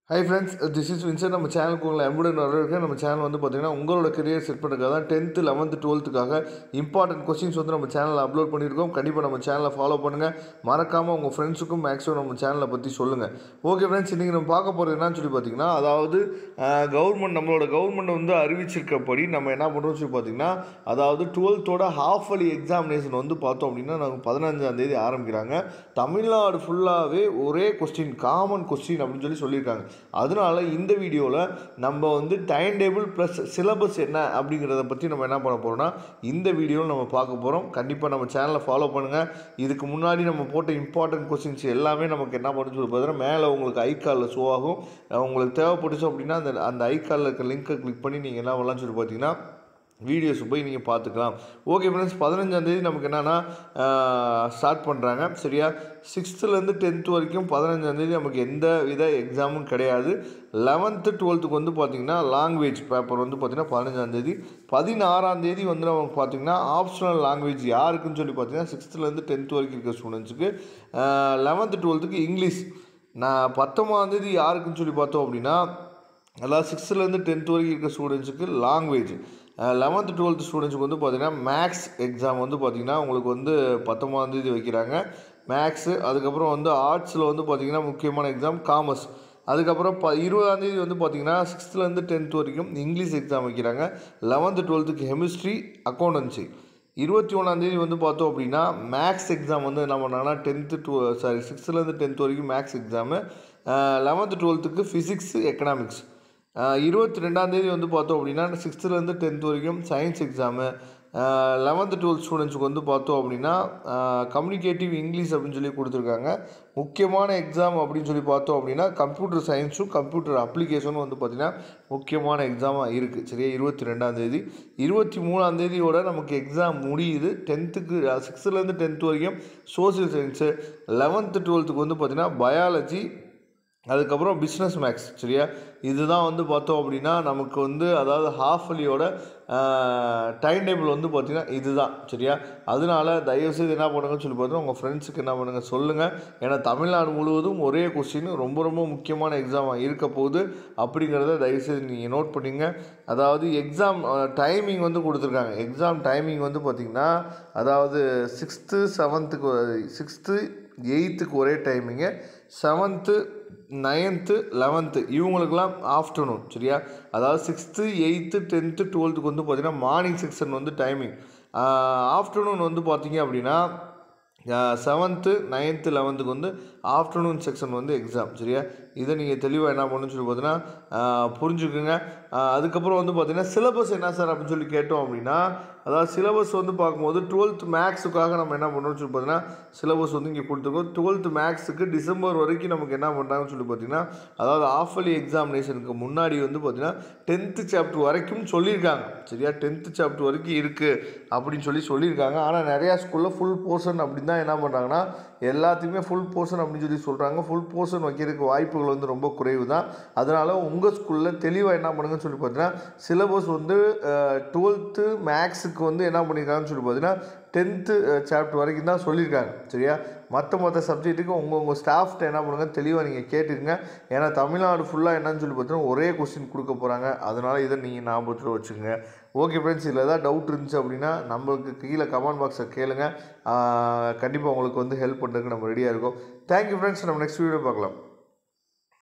high friends this is Vinsar நம்ம சேனலுக்கு உங்களை அன்புடன் வரவேற்க நம்ம சேனல் வந்து பார்த்தீங்கன்னா உங்களோட கரியர் செட் பண்ணுறதுக்காக தான் டென்த்து லெவன்த்து டுவெல்த்துக்காக இம்பார்ட்டன்ட் கொஸ்டின்ஸ் வந்து நம்ம சேனலில் அப்லோட் பண்ணியிருக்கோம் கண்டிப்பாக நம்ம சேனலை ஃபாலோ பண்ணுங்கள் மறக்காமல் உங்கள் ஃப்ரெண்ட்ஸுக்கும் மேக்ஸிமம் நம்ம சேனலை பற்றி சொல்லுங்கள் ஓகே ஃப்ரெண்ட்ஸ் இன்றைக்கி நம்ம பார்க்க போகிறது என்னன்னு சொல்லி பார்த்தீங்கன்னா அதாவது கவர்மெண்ட் நம்மளோட கவர்மெண்ட் வந்து அறிவிச்சிருக்கப்படி நம்ம என்ன பண்ணுறோம்னு சொல்லி பார்த்தீங்கன்னா அதாவது டுவெல்த்தோட ஹாஃப் அலி எக்ஸாமினேஷன் வந்து பார்த்தோம் அப்படின்னா நமக்கு பதினஞ்சாம் தேதி ஆரம்பிக்கிறாங்க தமிழ்நாடு ஃபுல்லாகவே ஒரே கொஸ்டின் காமன் கொஸ்டின் அப்படின்னு சொல்லி சொல்லியிருக்காங்க அதனால இந்த வீடியோவில் நம்ம வந்து டைம் டேபிள் ப்ளஸ் சிலபஸ் என்ன அப்படிங்கிறத பற்றி நம்ம என்ன பண்ண போகிறோம்னா இந்த வீடியோவில் நம்ம பார்க்க போகிறோம் கண்டிப்பாக நம்ம சேனலை ஃபாலோ பண்ணுங்கள் இதுக்கு முன்னாடி நம்ம போட்ட இம்பார்ட்டன்ட் கொஸ்டின்ஸ் எல்லாமே நமக்கு என்ன பண்ணுன்னு சொல்லி பார்த்தீங்கன்னா மேலே உங்களுக்கு ஐகாலில் ஷோ ஆகும் உங்களுக்கு தேவைப்பட்டுச்சு அப்படின்னா அந்த அந்த ஐகாலில் இருக்க லிங்க்கை கிளிக் பண்ணி நீங்கள் என்ன பண்ணலாம்னு சொல்லி பார்த்தீங்கன்னா வீடியோஸ் போய் நீங்கள் பார்த்துக்கலாம் ஓகே ஃப்ரெண்ட்ஸ் பதினஞ்சாந்தேதி நமக்கு என்னென்னா ஸ்டார்ட் பண்ணுறாங்க சரியா சிக்ஸ்த்துலேருந்து டென்த்து வரைக்கும் பதினஞ்சாந்தேதி நமக்கு எந்த வித எக்ஸாமும் கிடையாது லெவன்த்து டுவெல்த்துக்கு வந்து பார்த்திங்கன்னா லாங்குவேஜ் பேப்பர் வந்து பார்த்திங்கன்னா பதினஞ்சாந்தேதி பதினாறாந்தேதி வந்து நமக்கு பார்த்திங்கன்னா ஆப்ஷனல் லாங்குவேஜ் யாருக்குன்னு சொல்லி பார்த்தீங்கன்னா சிக்ஸ்த்துலேருந்து டென்த்து வரைக்கும் இருக்க ஸ்டூடெண்ட்ஸுக்கு லெவன்த்து டுவெல்த்துக்கு இங்கிலீஷ் நான் பத்தொம்பதாந்தேதி யாருக்குன்னு சொல்லி பார்த்தோம் அப்படின்னா அதாவது சிக்ஸ்த்துலேருந்து டென்த் வரைக்கும் இருக்க ஸ்டூடெண்ட்ஸுக்கு லாங்குவேஜ் லெவன்த்து டுவெல்த்து ஸ்டூடெண்ட்ஸுக்கு வந்து பார்த்திங்கன்னா மேக்ஸ் எக்ஸாம் வந்து பார்த்திங்கன்னா உங்களுக்கு வந்து பத்தொம்பதாந்தேதி வைக்கிறாங்க மேக்ஸு அதுக்கப்புறம் வந்து ஆர்ட்ஸில் வந்து பார்த்திங்கன்னா முக்கியமான எக்ஸாம் காமர்ஸ் அதுக்கப்புறம் ப இருபதாந்தேதி வந்து பார்த்திங்கன்னா சிக்ஸ்த்துலேருந்து டென்த் வரைக்கும் இங்கிலீஷ் எக்ஸாம் வைக்கிறாங்க லெவன்த்து டுவெல்த்துக்கு கெமிஸ்ட்ரி அக்கௌண்டன்சி இருபத்தி ஒன்றாந்தேதி வந்து பார்த்தோம் அப்படின்னா மேக்ஸ் எக்ஸாம் வந்து என்ன பண்ணாங்கன்னா டென்த்து டூ சாரி சிக்ஸ்த்துலேருந்து டென்த் வரைக்கும் மேக்ஸ் எக்ஸாமு லெவன்த்து டுவெல்த்துக்கு ஃபிசிக்ஸு எக்கனாமிக்ஸ் இருபத்தி ரெண்டாந்தேதி வந்து பார்த்தோம் அப்படின்னா சிக்ஸ்த்துலேருந்து டென்த் வரைக்கும் சயின்ஸ் எக்ஸாமு லெவன்த்து டுவெல்த் ஸ்டூடெண்ட்ஸுக்கு வந்து பார்த்தோம் அப்படின்னா கம்யூனிகேட்டிவ் இங்கிலீஷ் அப்படின்னு சொல்லி கொடுத்துருக்காங்க முக்கியமான எக்ஸாம் அப்படின்னு சொல்லி பார்த்தோம் அப்படின்னா கம்ப்யூட்டர் சயின்ஸும் கம்ப்யூட்டர் அப்ளிகேஷனும் வந்து பார்த்திங்கன்னா முக்கியமான எக்ஸாமாக இருக்குது சரியா இருபத்தி ரெண்டாந்தேதி இருபத்தி மூணாந்தேதியோட நமக்கு எக்ஸாம் முடியுது டென்த்துக்கு சிக்ஸ்த்துலேருந்து டென்த் வரைக்கும் சோசியல் சயின்ஸு லெவன்த்து டுவெல்த்துக்கு வந்து பார்த்திங்கன்னா பயாலஜி அதுக்கப்புறம் பிஸ்னஸ் மேக்ஸ் சரியா இதுதான் வந்து பார்த்தோம் அப்படின்னா நமக்கு வந்து அதாவது ஹாஃப் அலியோட டைம் டேபிள் வந்து பார்த்திங்கன்னா இதுதான் சரியா அதனால தயவுசெய்து என்ன பண்ணுங்கன்னு சொல்லி பார்த்தோம் உங்கள் ஃப்ரெண்ட்ஸுக்கு என்ன பண்ணுங்கள் சொல்லுங்கள் ஏன்னா தமிழ்நாடு முழுவதும் ஒரே கொஸ்டின் ரொம்ப ரொம்ப முக்கியமான எக்ஸாமாக இருக்க போகுது அப்படிங்கிறத தயவுசெய்து நீங்கள் நோட் பண்ணிங்க அதாவது எக்ஸாம் டைமிங் வந்து கொடுத்துருக்காங்க எக்ஸாம் டைமிங் வந்து பார்த்திங்கன்னா அதாவது சிக்ஸ்த்து செவன்த்துக்கு சிக்ஸ்த்து எயித்துக்கு ஒரே டைமிங்கு செவன்த்து நைன்த்து லெவன்த்து இவங்களுக்கெல்லாம் ஆஃப்டர்நூன் சரியா அதாவது சிக்ஸ்த்து எயித்து டென்த்து டுவெல்த்துக்கு வந்து பார்த்திங்கன்னா மார்னிங் செக்ஷன் வந்து டைமிங் ஆஃப்டர்நூன் வந்து பார்த்திங்க அப்படின்னா செவன்த்து நைன்த்து லெவன்த்துக்கு வந்து ஆஃப்டர்நூன் செக்ஷன் வந்து எக்ஸாம் சரியா இதை நீங்கள் தெளிவாக என்ன பண்ணணும்னு சொல்லி பார்த்தீங்கன்னா புரிஞ்சுக்குங்க அதுக்கப்புறம் வந்து பார்த்திங்கன்னா சிலபஸ் என்ன சார் அப்படின்னு சொல்லி கேட்டோம் அப்படின்னா அதாவது சிலபஸ் வந்து பார்க்கும்போது டுவெல்த் மேக்ஸுக்காக நம்ம என்ன பண்ணுறோம்னு சொல்லி பார்த்தீங்கன்னா சிலபஸ் வந்து இங்கே கொடுத்துருக்கோம் டுவெல்த் மேக்ஸுக்கு டிசம்பர் வரைக்கும் நமக்கு என்ன பண்ணுறாங்கன்னு சொல்லி பார்த்தீங்கன்னா அதாவது ஆஃப் அலி எக்ஸாமினேஷனுக்கு முன்னாடி வந்து பார்த்திங்கன்னா டென்த்து சாப்டர் வரைக்கும் சொல்லியிருக்காங்க சரியா டென்த்து சாப்டர் வரைக்கும் இருக்குது அப்படின்னு சொல்லி சொல்லியிருக்காங்க ஆனால் நிறையா ஸ்கூலில் ஃபுல் போர்ஷன் அப்படின்னு தான் என்ன பண்ணுறாங்கன்னா எல்லாத்துக்குமே ஃபுல் போர்ஷன் அப்படின்னு சொல்லி சொல்கிறாங்க ஃபுல் போர்ஷன் வைக்கிறதுக்கு வாய்ப்புகள் வந்து ரொம்ப குறைவு தான் அதனால் உங்கள் ஸ்கூலில் தெளிவாக என்ன பண்ணுங்கன்னு சொல்லி பார்த்தீங்கன்னா சிலபஸ் வந்து டுவெல்த்து மேக்ஸுக்கு வந்து என்ன பண்ணியிருக்காங்கன்னு சொல்லி பார்த்தீங்கன்னா டென்த்து சாப்டர் வரைக்கும் தான் சொல்லியிருக்காங்க சரியா மற்ற மற்ற சப்ஜெக்ட்டுக்கு உங்கள் உங்கள் ஸ்டாஃப்ட்ட என்ன பண்ணுங்கள் தெளிவாக நீங்கள் கேட்டுக்கங்க ஏன்னா தமிழ்நாடு ஃபுல்லாக என்னன்னு சொல்லி பார்த்தீங்கன்னா ஒரே கொஸ்டின் கொடுக்க போகிறாங்க அதனால் இதை நீங்கள் ஞாபகத்தில் வச்சுக்கோங்க ஓகே ஃப்ரெண்ட்ஸ் இதில் ஏதாவது டவுட் இருந்துச்சு அப்படின்னா நம்மளுக்கு கீழே கமெண்ட் பாக்ஸை கேளுங்க கண்டிப்பாக உங்களுக்கு வந்து ஹெல்ப் பண்ணுறதுக்கு நம்ம ரெடியாக இருக்கோம் தேங்க்யூ ஃப்ரெண்ட்ஸ் நம்ம நெக்ஸ்ட் வீடியோ பார்க்கலாம்